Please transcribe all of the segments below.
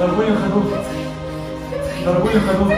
ضربوني خدوه ضربوني خدوه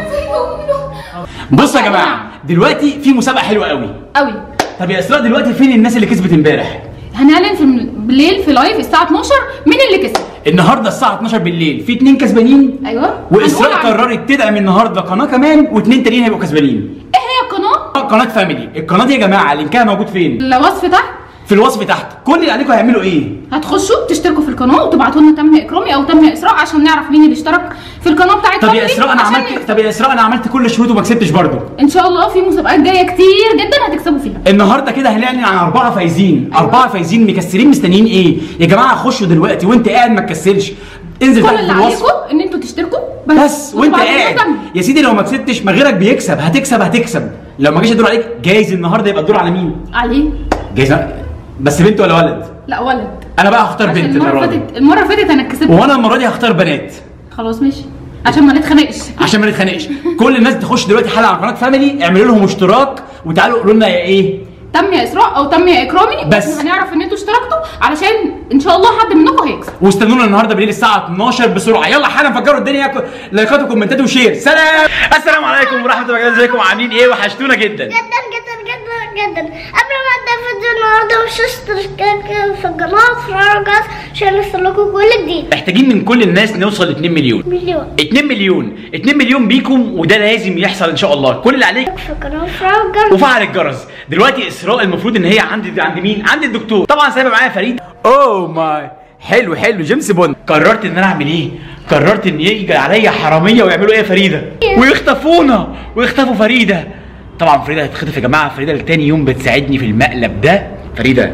بصوا يا جماعه دلوقتي في مسابقه حلوه قوي قوي طب يا اسراء دلوقتي فين الناس اللي كسبت امبارح هنعلن في بالليل في لايف الساعه 12 مين اللي كسب النهارده الساعه 12 بالليل في اتنين كسبانين ايوه واسراء هنقول عن- قررت تدعم النهارده قناه كمان واتنين تانيين هيبقوا كسبانين ايه هي القناه قناه فاميلي القناه دي يا جماعه لينكها موجود فين الوصف تحت في الوصف تحت كل اللي عليكم هيعملوا ايه هتخشوا تشتركوا في القناه وتبعتوا لنا تم اكرامي او تم اسراء عشان نعرف مين اللي اشترك في القناه بتاعت طب يا فاميلي اسراء انا عشان عملت طب يا اسراء انا عملت كل الشروط وما كسبتش برضه ان شاء الله في مسابقات جايه كتير جدا هتكسبوا فيها النهارده كده هنعلن عن اربعه فايزين اربعه فايزين مكسرين مستنيين ايه يا جماعه خشوا دلوقتي وانت قاعد ما تكسلش انزل كل تحت في اللي الوصف عليكم ان انتوا تشتركوا بس وانت وتبعتوا لنا قاعد تم. يا سيدي لو ما كسبتش ما غيرك بيكسب هتكسب هتكسب لو ما جاش الدور عليك جايز النهارده يبقى الدور على مين عليه جايز بس بنت ولا ولد لا ولد انا بقى هختار عشان بنت المره المره اللي دي فاتت المره اللي فاتت انا كسبت وانا المره دي هختار بنات خلاص ماشي عشان ما نتخانقش عشان ما نتخانقش كل الناس تخش دلوقتي حلقه على قناه فاميلي اعملوا لهم اشتراك وتعالوا قولوا لنا يا ايه تم يا اسراء او تم يا اكرامي بس. هنعرف ان انتوا اشتركتوا علشان ان شاء الله حد منكم هيكسب واستنونا النهارده بالليل الساعه 12 بسرعه يلا حالا نفجروا الدنيا كو- لايكات وكومنتات وشير سلام السلام عليكم ورحمه الله وبركاته ازيكم عاملين ايه وحشتونا جدا جدا جدا جدا جدا قبل ما ابدا فيديو النهارده مش اشترك في القناه وتفعلوا الجرس عشان يوصلكوا كل جديد محتاجين من كل الناس نوصل ل 2 مليون مليون 2 مليون 2 مليون بيكم وده لازم يحصل ان شاء الله كل اللي عليك في القناه وتفعلوا الجرس وفعل الجرس دلوقتي اسراء المفروض ان هي عند عند مين عند الدكتور طبعا سايبه معايا فريد اوه ماي حلو حلو جيمس بوند قررت ان انا اعمل ايه قررت ان يجي عليا حراميه ويعملوا ايه يا فريده ويخطفونا ويخطفوا فريده طبعا فريده هتخطف يا جماعه فريده لتاني يوم بتساعدني في المقلب ده فريده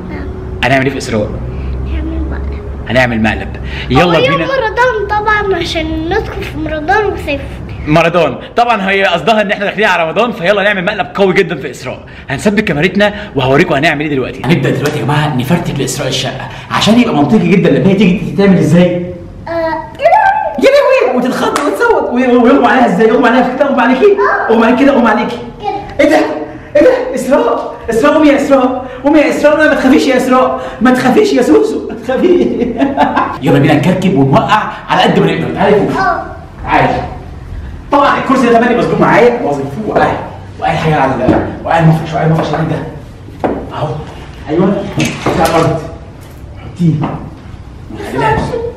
هنعمل ايه في اسراء نعمل بقى هنعمل مقلب هو يلا يوم بينا رمضان طبعا عشان ندخل في رمضان وصيف رمضان طبعا هي قصدها ان احنا داخلين على رمضان فيلا نعمل مقلب قوي جدا في اسراء هنثبت كاميرتنا وهوريكم هنعمل ايه دلوقتي هنبدا دلوقتي يا جماعه نفرتك لاسراء الشقه عشان يبقى منطقي جدا لما هي تيجي تعمل ازاي آه يا لهوي وتتخض وتصوت وي- ويغمى عليها ازاي يغمى عليها في كده اغمى عليكي اغمى عليك كده اغمى عليكي كده ايه ده ايه ده اسراء اسراء قومي يا اسراء قومي يا اسراء لا ما تخافيش يا اسراء ما تخافيش يا سوسو ما تخافيش يلا بينا نكركب ونوقع على قد ما نقدر تعالي فوق اه عادي طبعا الكرسي ده تملي مظلوم معايا وظيفته وقاعد وقاعد حاجه على ال- وقاعد مفرش وقاعد مفرش على ده اهو ايوه حطيه على الارض حطيه خلينا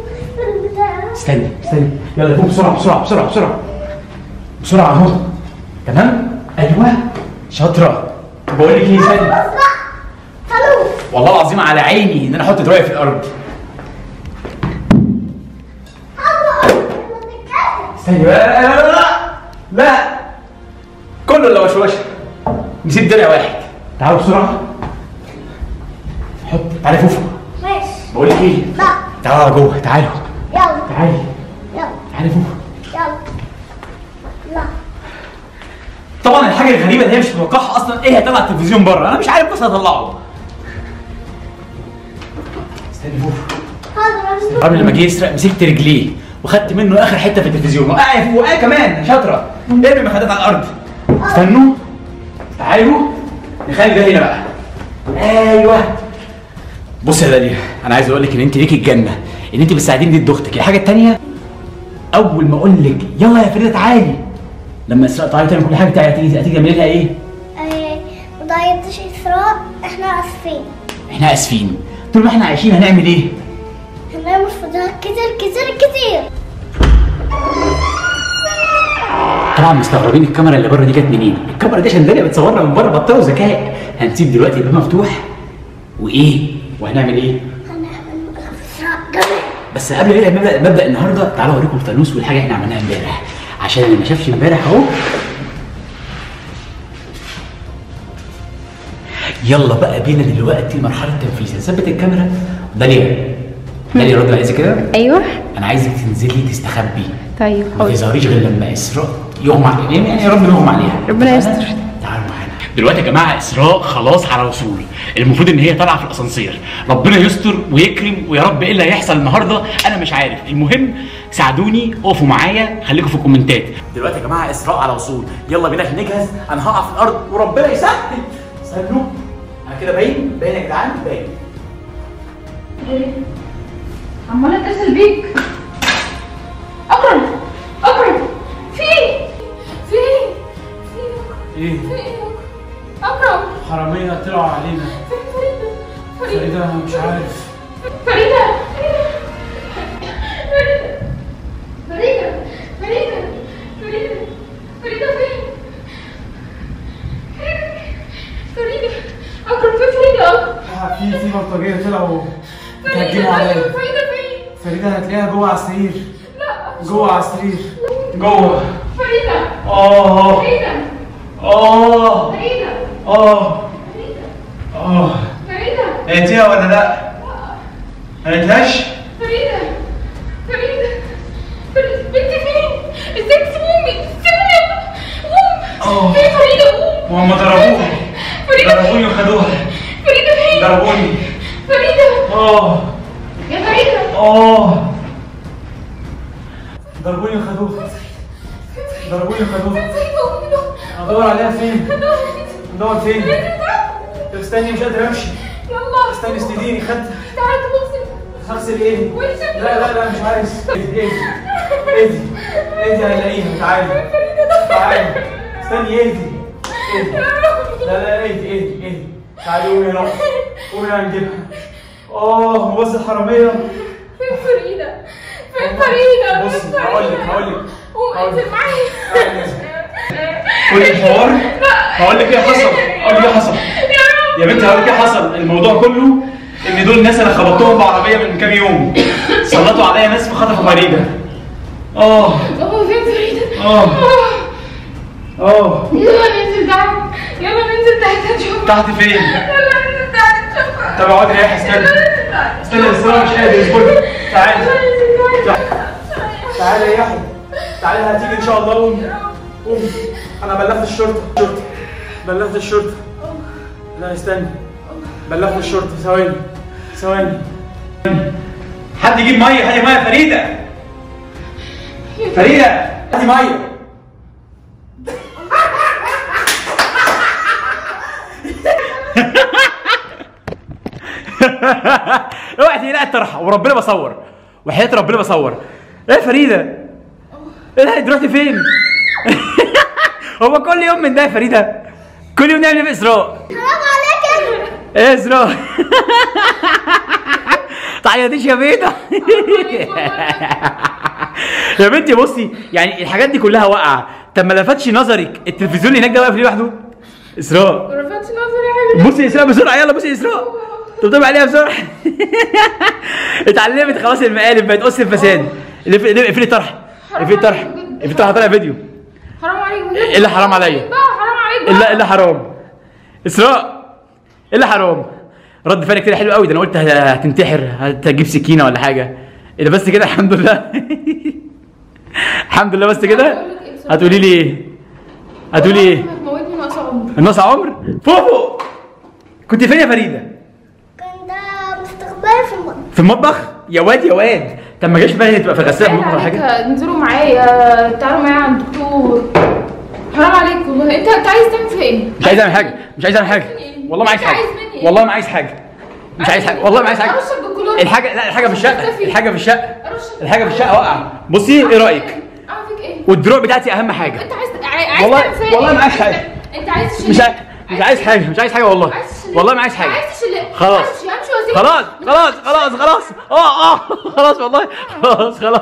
استني استني يلا فوق بسرعه بسرعه بسرعه بسرعه بسرعه اهو تمام ايوه شاطره بقول لك ايه استني خلاص والله العظيم على عيني ان انا احط دراعي في الارض استني لا لا لا لا, لا. كله الا وشوشه نسيب درع واحد تعالوا بسرعه حط تعالي فوفو ماشي بقول لك ايه لا تعالوا جوه تعالوا يلا تعالي يلا تعالي فوفو يلا لا طبعا الحاجه الغريبه اللي هي مش متوقعها اصلا ايه هيطلع التلفزيون بره انا مش عارف بس هطلعه استني فوفو حاضر قبل لما جه يسرق مسكت رجليه وخدت منه اخر حته في التلفزيون وقع وقع كمان شاطره ارمي مخدات على الارض استنوا تعالوا نخلي ده هنا بقى ايوه بص يا داليا انا عايز اقول لك ان انت ليكي الجنه ان انت بتساعديني دي اختك الحاجه الثانيه اول ما اقول لك يلا يا فريده تعالي لما اسراء تعالي تعمل كل حاجه تعالي هتيجي هتيجي تعملي لها ايه؟ مضايقتش اسراء احنا اسفين احنا اسفين طول ما احنا عايشين هنعمل ايه؟ هنعمل فضاء كتير كتير كتير طبعا مستغربين الكاميرا اللي بره دي جت منين؟ الكاميرا دي عشان داليا بتصورنا من بره بطلوا ذكاء هنسيب دلوقتي الباب مفتوح وايه؟ وهنعمل ايه؟ هنعمل مقلب اسراء كمان بس قبل ما نبدا مبدا النهارده تعالوا اوريكم الفانوس والحاجه اللي احنا عملناها امبارح عشان اللي ما شافش امبارح اهو يلا بقى بينا دلوقتي مرحله التنفيذ نثبت الكاميرا داليا داليا رد على كده ايوه انا عايزك تنزلي تستخبي طيب ما تظهريش غير لما اسراء يغمى عليها يعني يا رب يغمى عليها ربنا اتفقنا؟ يستر. تعالوا معانا دلوقتي يا جماعه اسراء خلاص على وصول المفروض ان هي طالعه في الاسانسير ربنا يستر ويكرم ويا رب ايه اللي هيحصل النهارده انا مش عارف المهم ساعدوني اقفوا معايا خليكم في الكومنتات دلوقتي يا جماعه اسراء على وصول يلا بينا عشان نجهز انا هقع في الارض وربنا يسهل استنوا انا كده باين باين يا جدعان باين عمال اتصل بيك ايه اكرم حراميه طلعوا علينا فريده فريده مش عارف فريده فريده فريده فريده فريده فريده فين فريده اكرم فين فريده اكرم آه، في في بلطجيه طلعوا فريده هجموا عليا فريده فين فريده هتلاقيها جوه على السرير لا جوه على السرير جوه فريده اه فريده اه فريده اه فريده اه فريده لقيتيها ولا لا؟ ما لقيتهاش؟ فريدة فريدة فريدة بنتي فين؟ ازاي تسيبوني؟ سيبوني يا قوم أوه. فين فريدة قوم وهم ضربوها فريدة ضربوني فين؟ وخدوها فريدة فين؟ ضربوني فريدة اه يا فريدة اه ضربوني وخدوها ضربوني وخدوها ازاي تقومي ادور عليها فين ندور فين طب استني مش قادر امشي يلا استني استديني خدت تعالى تبصي هغسل ايه وش لا لا لا مش عايز ايدي ايدي ايدي ايدي هلاقيها تعالي تعالي استني ايدي ايدي لا لا ايدي ايدي ايدي تعالي قومي هنا قومي هنا نجيبها اه بص الحراميه فين فريدة؟ فين فريدة؟ بصي، فين فريدة؟ هقول لك- هقول لك. قوم هقول انزل لك. معايا تعالي ننزل. كل الحوار هقول لك ايه حصل هقول لك ايه حصل يا بنتي هقول لك ايه حصل الموضوع كله ان دول الناس انا خبطتهم بعربيه من كام يوم سلطوا عليا ناس فخطفوا فريده اه هو فين فريدة؟ اه اه يلا ننزل تحت يلا ننزل تحت نشوف تحت فين؟ يلا ننزل تحت نشوفها طب اقعدي ريحي استنى استنى بس انا مش قادر اصبري تعالي تعالي يا يحيى تعالي هتيجي ان شاء الله قومي قومي انا بلغت الشرطه الشرطه بلغت الشرطه لا استني بلغت الشرطه ثواني ثواني حد يجيب ميه حد يجيب ميه فريده فريده هاتي ميه اوعي تقلقي الطرحه وربنا بصور وحياه ربنا بصور ايه فريده ايه ده انت رحتي فين هو كل يوم من ده يا فريده كل يوم نعمل ايه في اسراء حرام عليك ايه يا اسراء تعيطيش يا بيضه يا بنتي بصي يعني الحاجات دي كلها واقعه طب ما لفتش نظرك التلفزيون اللي هناك ده واقف ليه لوحده اسراء رفعت نظري يا حبيبي بصي يا اسراء بسرعه يلا بصي يا اسراء طبطبي عليها بسرعه اتعلمت خلاص المقالب بقت قص الفساد اقفلي الطرح اقفلي الطرح اقفلي الطرح طالع فيديو حرام عليك بجد. ايه اللي حرام عليا؟ بقى حرام عليك ايه بقى. اللي- إيه اللي حرام اسراء ايه اللي حرام رد فعلك كده حلو قوي ده انا قلت هتنتحر هتجيب سكينه ولا حاجه ايه ده بس كده الحمد لله الحمد لله بس كده هتقولي لي ايه هتقولي ايه هتموتني ناقص عمر الناس عمر فوفو كنت فين يا فريده كان ده مستقبلي في المطبخ في المطبخ يا واد يا واد طب ما جاش بالي تبقى في الغساله في المطبخ ولا حاجه انزلوا معايا تعالوا معايا عند الدكتور حرام عليك والله انت انت عايز تعمل فيها ايه؟ مش عايز اعمل حاجه مش عايز اعمل حاجه والله ما عايز أنت حاجه عايز مني إيه؟ والله ما عايز حاجه مش عايز حاجه والله ما عايز حاجه ارشك بالكلور الحاجه لا الحاجه في الشقه الحاجه في الشقه ارشك الحاجه في الشقه واقعه بصي ايه رايك اعمل فيك ايه؟ والدروع بتاعتي اهم حاجه انت عايز عاي- عايز والله- تعمل فيها والله ايه؟ ما عايز حاجة. انت- انت عايز تشيل مش عايز مش عايز حاجه مش عايز حاجه والله عايز تشيل والله ما عايز حاجه عايز تشيل خلاص. امشي امشي واسيبك خلاص خلاص خلاص خلاص اه اه خلاص والله خلاص خلاص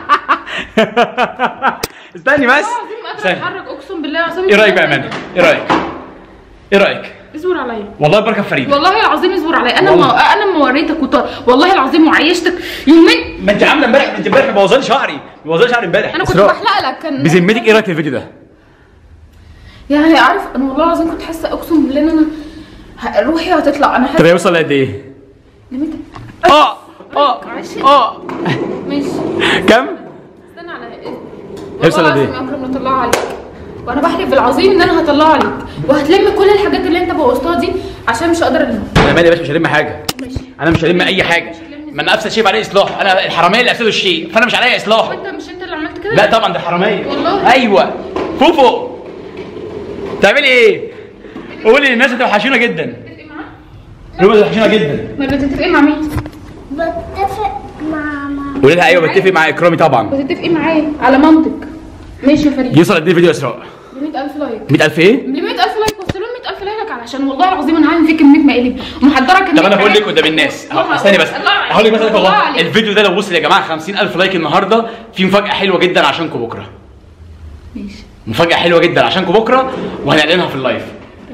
استني بس والله العظيم ما قادره استني. اتحرك اقسم بالله العظيم ايه رايك بقى يا امانه ايه رايك ايه رايك اصبر عليا والله بركه في فريده والله العظيم اصبر عليا انا والله. ما انا ما وريتك وط... والله العظيم وعيشتك يومين ما انت عامله امبارح انت امبارح مبوظه لي شعري مبوظه لي شعري امبارح انا كنت إسراء، بحلق لك كان بذمتك ايه رايك في الفيديو ده يعني عارف انا والله العظيم كنت حاسه اقسم بالله ان انا ه- روحي هتطلع انا طب حاسه هيوصل لقد ايه لميت اه اه معلش. اه ماشي كم استنى على هيوصل والله قد ايه؟ العظيم يا اكرم نطلعها عليك وانا بحلف بالعظيم ان انا هطلعها عليك وهتلم كل الحاجات اللي انت بوظتها دي عشان مش هقدر انام انا مالي يا باشا مش هلم حاجه ماشي انا مش هلم اي حاجه ما انا افسد شيء عليه اصلاح انا الحراميه اللي افسدوا الشيء فانا مش عليا اصلاح وانت مش انت اللي عملت كده لا طبعا ده حراميه والله. ايوه فوفو تعملي ايه قولي للناس انت وحشونا جدا بتتفقي معاه؟ قولي وحشونا جدا ما بتتفقي مع مين؟ بتفق مع مع قولي لها ايوه بتفق مع اكرامي طبعا بتتفقي معايا على منطق ماشي يا فريد يوصل قد ايه فيديو اسراء ب 100000 لايك 100000 ايه ب 100000 عشان والله العظيم انا عامل فيك كميه مقالب ومحضره كميه طب انا بقول لك حاجات. قدام الناس أهو، والله استني بس الله عليك. هقول لك مثلا الله والله عليك. الفيديو ده لو وصل يا جماعه 50000 لايك النهارده في مفاجاه حلوه جدا عشانكم بكره ماشي مفاجاه حلوه جدا عشانكم بكره وهنعلنها في اللايف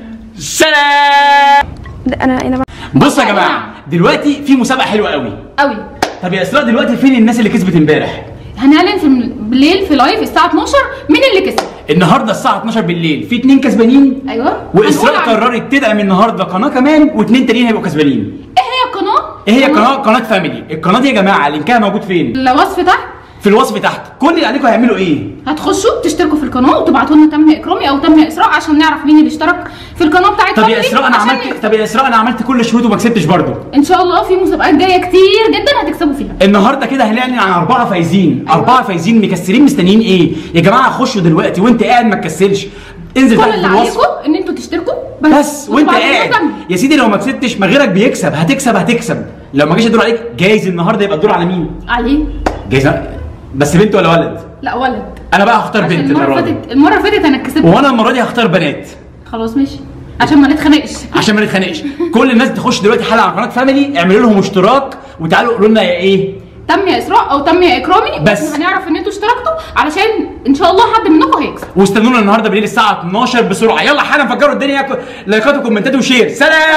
سلام انا انا بصوا يا جماعه دلوقتي في مسابقه حلوه قوي قوي طب يا اسراء دلوقتي فين الناس اللي كسبت امبارح هنعلن في بالليل في لايف الساعه 12 مين اللي كسب النهارده الساعه 12 بالليل في اتنين كسبانين ايوه واسراء هنقول عن- قررت تدعم النهارده قناه كمان واتنين تانيين هيبقوا كسبانين ايه هي القناه ايه هي قناه قناه فاميلي القناه دي يا جماعه لينكها موجود فين الوصف تحت في الوصف تحت كل اللي عليكم هيعملوا ايه هتخشوا تشتركوا في القناه وتبعتوا لنا تم اكرامي او تم اسراء عشان نعرف مين اللي اشترك في القناه بتاعت طب يا فاميلي اسراء انا عشان عملت طب يا اسراء انا عملت كل الشروط وما كسبتش برضه ان شاء الله في مسابقات جايه كتير جدا هتكسبوا فيها النهارده كده هنعلن عن اربعه فايزين اربعه فايزين مكسرين مستنيين ايه يا جماعه خشوا دلوقتي وانت قاعد ما تكسلش انزل كل تحت اللي في الوصف عليكم ان انتوا تشتركوا بس وانت وتبعتوا لنا قاعد تم. يا سيدي لو ما كسبتش ما غيرك بيكسب هتكسب هتكسب لو ما جاش الدور عليك جايز النهارده يبقى الدور على مين عليه جايز بس بنت ولا ولد لا ولد انا بقى هختار عشان بنت المره المره اللي دي فاتت المره اللي فاتت انا كسبت وانا المره دي هختار بنات خلاص ماشي عشان ما نتخانقش عشان ما نتخانقش كل الناس تخش دلوقتي حلقه على قناه فاميلي اعملوا لهم اشتراك وتعالوا قولوا لنا يا ايه تم يا اسراء او تم يا اكرامي بس. بس هنعرف ان انتوا اشتركتوا علشان ان شاء الله حد منكم هيكسب واستنونا النهارده بالليل الساعه 12 بسرعه يلا حالا فجروا الدنيا لايكات وكومنتات وشير سلام